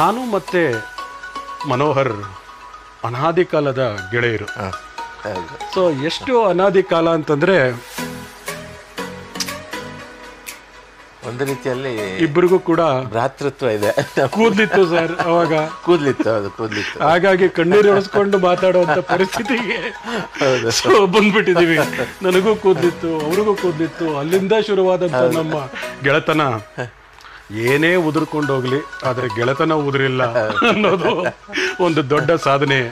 ನಾನು ಮತ್ತೆ ಮನೋಹರ್ ಅನಾದಿ ಕಾಲದ ಗೆಳೆಯರು ಹ, ಹೌದು ಸೊ ಎಷ್ಟು ಅನಾದಿ ಕಾಲ ಅಂತಂದ್ರೆ ಒಂದು ರೀತಿಯಲ್ಲಿ ಇಬ್ಬರಿಗೂ ಕೂಡ ಭ್ರಾತೃತ್ವ ಇದೆ ಕೂದ್ಲಿತ್ತು ಸರ್ ಅವಾಗ ಕೂದ್ಲಿತ್ತು ಹೌದು ಕೂದ್ಲಿತ್ತು ಹಾಗಾಗಿ ಕಣ್ಣೀರು ಇಳಿಸ್ಕೊಂಡು ಮಾತಾಡುವಂತ ಪರಿಸ್ಥಿತಿಗೆ ಸೊ ಬಂದ್ಬಿಟ್ಟಿದೀವಿ ನನಗೂ ಕೂದ್ಲಿತ್ತು ಅವ್ರಿಗೂ ಕೂದ್ಲಿತ್ತು ಅಲ್ಲಿಂದ ಶುರುವಾದಂತ ನಮ್ಮ ಗೆಳೆತನ ಏನೇ ಉದುರ್ಕೊಂಡು ಹೋಗ್ಲಿ ಆದ್ರೆ ಗೆಳೆತನ ಉದುರಿಲ್ಲ ಅನ್ನೋದು ಒಂದು ದೊಡ್ಡ ಸಾಧನೆ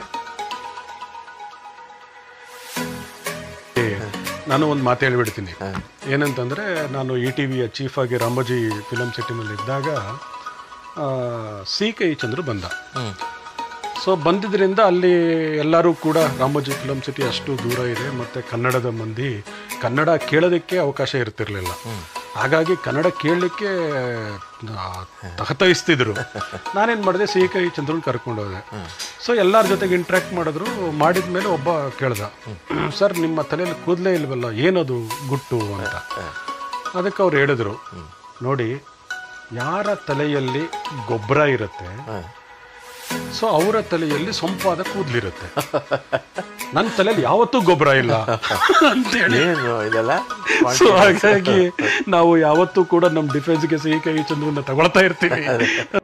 ಏ, ನಾನು ಒಂದು ಮಾತು ಹೇಳ್ಬಿಡ್ತೀನಿ ಏನಂತಂದ್ರೆ ನಾನು ಇ ಟಿ ವಿಯ ಚೀಫ್ ಆಗಿ ರಾಮೋಜಿ ಫಿಲಮ್ ಸಿಟಿನಲ್ಲಿ ಇದ್ದಾಗ ಆ, ಸಿ ಕೈ ಚಂದ್ರು ಬಂದ ಹ್ಮ್ ಸೊ ಬಂದಿದ್ರಿಂದ ಅಲ್ಲಿ ಎಲ್ಲರೂ ಕೂಡ ರಾಮೋಜಿ ಫಿಲಮ್ ಸಿಟಿ ಅಷ್ಟು ದೂರ ಇದೆ ಮತ್ತು ಕನ್ನಡದ ಮಂದಿ ಕನ್ನಡ ಕೇಳೋದಕ್ಕೆ ಅವಕಾಶ ಇರ್ತಿರ್ಲಿಲ್ಲ ಹಾಗಾಗಿ ಕನ್ನಡ ಕೇಳಲಿಕ್ಕೆ ತಹತಯಿಸ್ತಿದ್ರು ನಾನೇನು ಮಾಡಿದೆ ಸಿ ಕೈ ಚಂದ್ರನ್ ಕರ್ಕೊಂಡು ಹೋದೆ ಸೊ ಎಲ್ಲರ ಜೊತೆಗೆ ಇಂಟ್ರ್ಯಾಕ್ಟ್ ಮಾಡಿದ್ರು ಮಾಡಿದ ಮೇಲೆ ಒಬ್ಬ ಕೇಳ್ದ ಸರ್ ನಿಮ್ಮ ತಲೆಯಲ್ಲಿ ಕೂದಲೇ ಇಲ್ವಲ್ಲ ಏನದು ಗುಟ್ಟು ಅಂತ ಅದಕ್ಕೆ ಅವ್ರು ಹೇಳಿದ್ರು ನೋಡಿ ಯಾರ ತಲೆಯಲ್ಲಿ ಗೊಬ್ಬರ ಇರುತ್ತೆ ಹ. ಸೊ ಅವರ ತಲೆಯಲ್ಲಿ ಸೊಂಪಾದ ಕೂದಲಿರುತ್ತೆ ನನ್ನ ತಲೆಯಲ್ಲಿ ಯಾವತ್ತೂ ಗೊಬ್ಬರ ಇಲ್ಲ ಅಂತೇಳಿ ಏನು ಇದೆಲ್ಲ ಸೊ ಹಾಗಾಗಿ ನಾವು ಯಾವತ್ತೂ ಕೂಡ ನಮ್ಮ ಡಿಫೆನ್ಸ್ಗೆ ಸಿಹಿ ಕೈ ಚಂದ್ರನ್ನ ತಗೊಳ್ತಾ ಇರ್ತೀವಿ